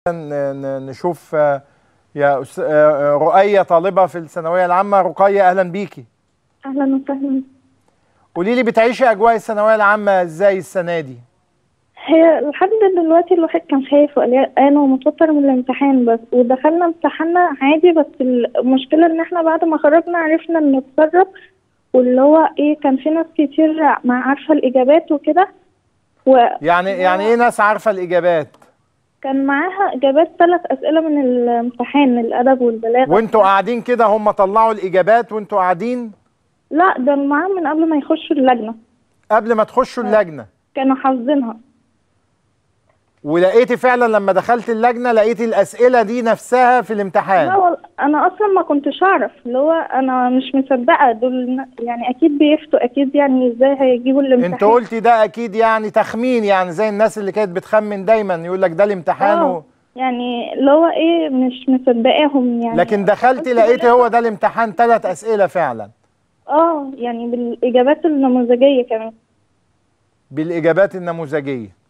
ن- نشوف آه، يا أس- آه، رؤية طالبة في الثانوية العامة رقية أهلا بيكي اهلا وسهلا قولي لي بتعيشي أجواء الثانوية العامة إزاي السنة دي؟ هي لحد دلوقتي الواحد كان خايف وقلقان ومتوتر من الامتحان بس ودخلنا امتحاننا عادي بس المشكلة ان احنا بعد ما خرجنا عرفنا نتصرف واللي هو ايه كان في ناس كتير ما عارفة الاجابات وكده وكان يعني يعني إيه ناس عارفة الإجابات؟ معاها اجابات ثلاث اسئلة من الامتحان الادب والبلاغة وأنتوا قاعدين كده هم طلعوا الإجابات وأنتوا قاعدين لا ده معاهم من قبل ما يخشوا اللجنة قبل ما تخشوا اللجنة كانوا حافظينها ولقيتي فعلا لما دخلت اللجنة لقيتي الأسئلة دي نفسها في لا الامتحان وال- انا اصلا ما كنتش اعرف اللي هو انا مش مصدقه دول يعني اكيد بيفتوا اكيد يعني ازاي هيجيبوا الامتحان أنت قلتي ده أكيد يعني تخمين يعني زي الناس اللي كانت بتخمن دايما يقول لك ده الامتحان و... اه يعني اللي هو ايه مش مصدقاهم يعني لكن دخلتي لقيتي هو ده الامتحان ثلاث أسئلة فعلا اه يعني بالاجابات النموذجيه كمان بالاجابات النموذجيه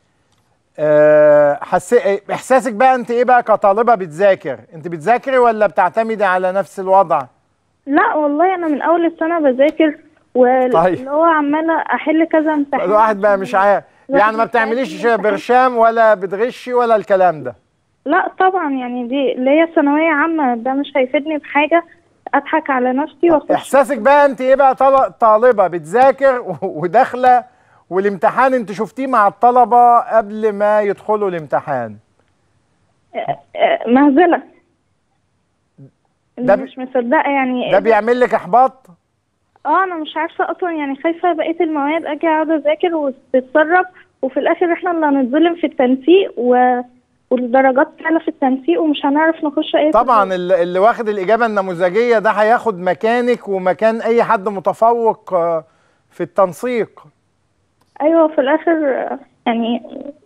أه حسي... احساسك بقى انت ايه بقى كطالبه بتذاكر انت بتذاكري ولا بتعتمدي على نفس الوضع لا والله انا من اول السنه بذاكر واللي طيب. هو عماله احل كذا امتحان الواحد بقى مش عارف لا، يعني ما مش بتعمليش عارف الامتحان. برشام ولا بتغشي ولا الكلام ده لا طبعا يعني دي اللي هي ثانويه عامه ده مش هيفيدني بحاجه اضحك على نفسي واخش احساسك بقى انت ايه بقى طل... طالبه بتذاكر و- وداخله والامتحان انت شفتيه مع الطلبه قبل ما يدخلوا الامتحان آه، مهزله ده بي- مش مصدقه يعني ده بيعمل لك احباط اه انا مش عارفه اصلا يعني خايفه بقيه المواد اجي اقعد اذاكر وتتسرب وفي الاخر احنا اللي هنتظلم في التنسيق و... والدرجات تعلى في التنسيق ومش هنعرف نخش اي طبعا كلية. اللي اللي واخد الاجابه النموذجيه ده هياخد مكانك ومكان اي حد متفوق آه، في التنسيق ايوه في الاخر آه، يعني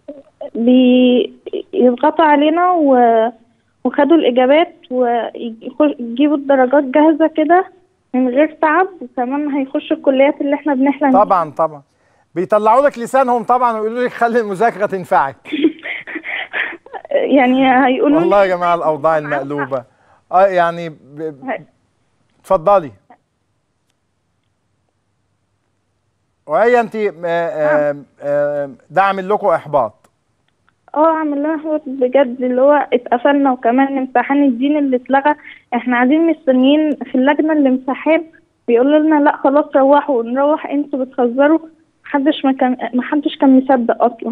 بيضغطوا علينا و... وخدوا الاجابات ويجيبوا الدرجات جاهزه كده من غير تعب وكمان هيخشوا الكليات اللي احنا بنحلم بيها. طبعا طبعا بيطلعوا لك لسانهم طبعا ويقولوا لك خلي المذاكره تنفعك يعني هيقولوا والله لي يا جماعه الاوضاع المقلوبه اه يعني ب- هي- اتفضلي وهي انت آه، آه، آه، ده عامل لكم احباط اه عمل لنا حوار بجد اللي هو اتقفلنا وكمان امتحان الدين اللي اتلغى احنا قاعدين مستنيين في اللجنة الامتحان بيقولوا لنا لا خلاص روحوا نروح انتوا بتهزروا محدش ما كان محدش كان مصدق اصلا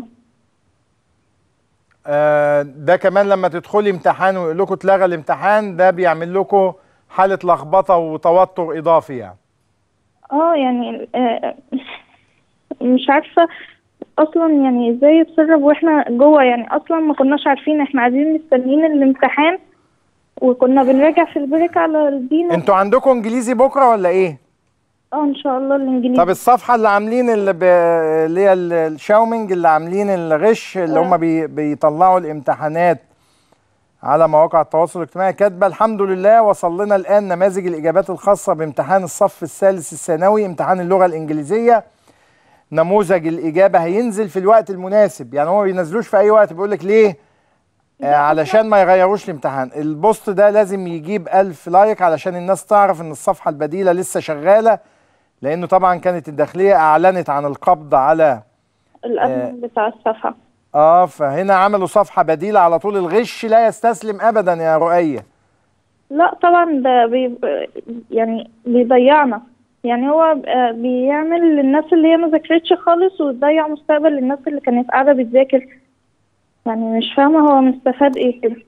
آه، ده كمان لما تدخلي امتحان ويقول لكم اتلغى الامتحان ده بيعمل لكم حاله لخبطه وتوتر اضافي يعني اه يعني آه، مش عارفة اصلا يعني ازاي يتسرب واحنا جوه يعني اصلا ما كناش عارفين احنا قاعدين مستنيين الامتحان وكنا بنراجع في البريك على الدين انتوا عندكم انجليزي بكره ولا ايه اه ان شاء الله الانجليزي طب الصفحه اللي عاملين اللي, ب... اللي هي ال- الشاومينج اللي عاملين الغش اللي هم بي... بيطلعوا الامتحانات على مواقع التواصل الاجتماعي كاتبه الحمد لله وصل لنا الان نماذج الاجابات الخاصه بامتحان الصف الثالث الثانوي امتحان اللغه الانجليزيه نموذج الاجابه هينزل في الوقت المناسب يعني هم ما بينزلوش في اي وقت بيقول لك ليه آه علشان ما يغيروش الامتحان البوست ده لازم يجيب ألف لايك علشان الناس تعرف ان الصفحه البديله لسه شغاله لانه طبعا كانت الداخليه اعلنت عن القبض على الادمن بتاع الصفحة اه فهنا عملوا صفحه بديله على طول الغش لا يستسلم ابدا يا رؤيه لا طبعا ده بي يعني بيضيعنا يعني هو آه، بيعمل للناس اللي هي ما ذاكرتش خالص وتضيع مستقبل الناس اللي كانت قاعدة بتذاكر يعني مش فاهمة هو مستفاد ايه كده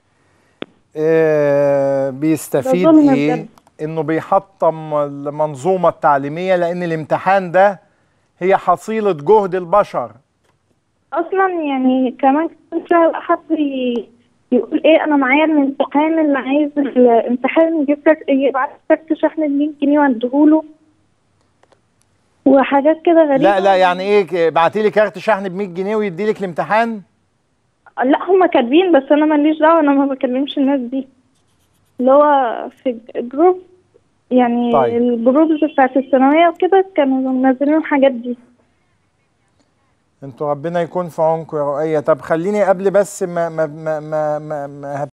آه بيستفيد ده ظلم ايه بجد. انه بيحطم المنظومه التعليميه لان الامتحان ده هي حصيله جهد البشر اصلا يعني كمان كان حد ي- يقول ايه انا معايا الامتحان اللي عايز الامتحان يجيب كارت يبعت كارت شحن ب 100 جنيه واديهوله وحاجات كده غريبة لا لا يعني ايه ابعتي لي كارت شحن ب 100 جنيه ويدي لك الامتحان لا هم كاتبين بس انا ماليش دعوه انا ما بكلمش الناس دي اللي هو في جروب يعني طيب. الجروبز بتاعت الثانويه وكده كانوا منزلين الحاجات دي انتوا ربنا يكون في عونكم يا رؤية طب خليني قبل بس ما ما ما ما, ما, ما